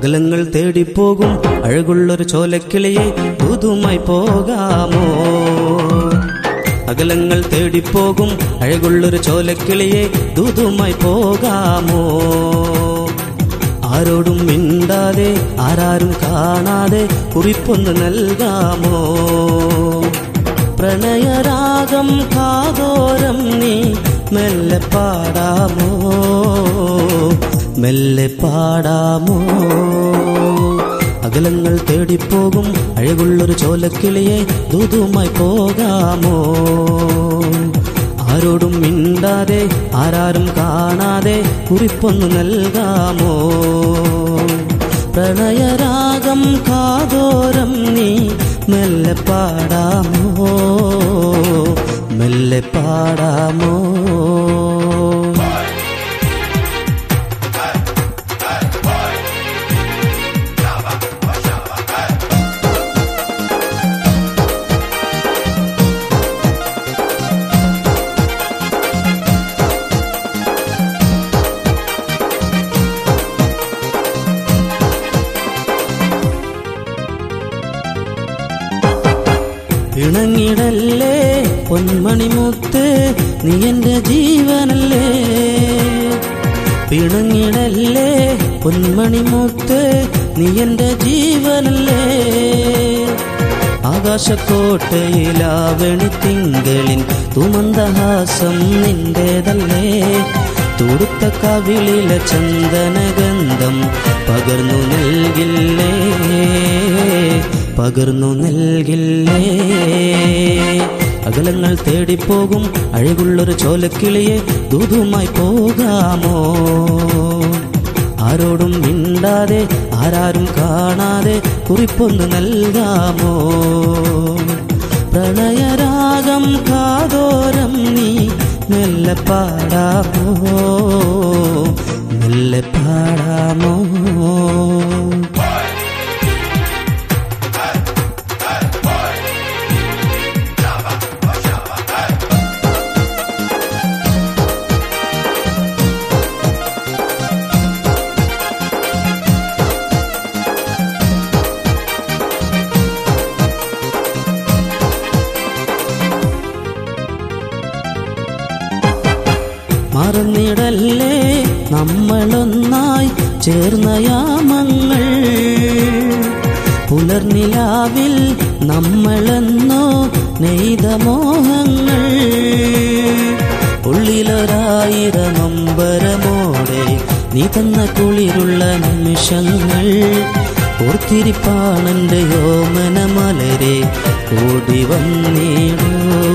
അകലങ്ങൾ തേടിപ്പോകും അഴകുള്ളൊരു ചോലക്കിളിയെ ദൂതുമായി പോകാമോ അകലങ്ങൾ തേടിപ്പോകും അഴകുള്ളൊരു ചോലക്കിളിയെ ദൂതുമായി പോകാമോ ആരോടും മിണ്ടാതെ ആരാരും കാണാതെ കുറിപ്പൊന്ന് നൽകാമോ പ്രണയരാഗം കാതോരം നീ മെല്ലെ പാടാമോ മെല്ലെ പാടാമോ അകലങ്ങൾ തേടിപ്പോകും അഴകുള്ളൊരു ചോലക്കിളിയെ ദൂതുമായി പോകാമോ ആരോടും മിണ്ടാതെ ആരാരും കാണാതെ കുറിപ്പൊന്നു നൽകാമോ പ്രണയരാഗം കാതോരം നീ മെല്ലെ പാടാമോ മെല്ലെ പാടാമോ പിണങ്ങിടല്ലേ പൊന്മണിമുത്ത് നീ എന്റെ ജീവനല്ലേ പിണങ്ങിടല്ലേ പൊന്മണിമുത്ത് നീ എന്റെ ജീവനല്ലേ ആകാശക്കോട്ടയിലാവണി തിങ്കളിൻ തുമന്ദഹാസം നിന്റേതല്ലേ തുടുത്ത കവിളിലെ ചന്ദനഗന്ധം പകർന്നു നൽകില്ലേ പകർന്നു നൽകില്ലേ അകലങ്ങൾ തേടിപ്പോകും അഴകുള്ളൊരു ചോലക്കിളിയെ ദൂതുമായി പോകാമോ ആരോടും മിണ്ടാതെ ആരാരും കാണാതെ കുറിപ്പൊന്ന് നൽകാമോ പ്രണയരാഗം കാതോരം നീ മെല്ലെ പാടാമോ മെല്ലെ പാടാമോ മറന്നിടല്ലേ നമ്മളൊന്നായി ചേർന്ന യാമങ്ങൾ പുലർനിലാവിൽ നമ്മളെന്നോ നെയ്ത മോഹങ്ങൾ ഉള്ളിലൊരായിരം നൊമ്പരമോടെ നീ തന്ന കുളിരുള്ള നിമിഷങ്ങൾ ഓർത്തിരിപ്പാണെന്റെ യോമന മലരെ ഓടി വന്നിടൂ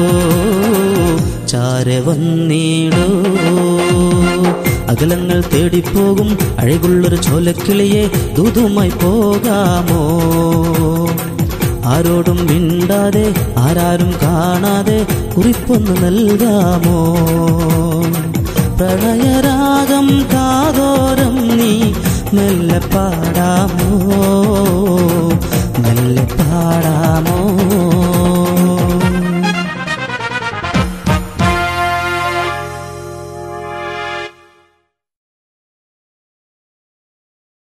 ചാര വന്നിടൂ അകലങ്ങൾ തേടിപ്പോകും അഴകുള്ളൊരു ചോലക്കിളിയെ ദൂതുമായി പോകാമോ ആരോടും മിണ്ടാതെ ആരാരും കാണാതെ കുറിപ്പൊന്ന് നൽകാമോ പ്രണയരാഗം കാതോരം നീ മെല്ലെ പാടാമോ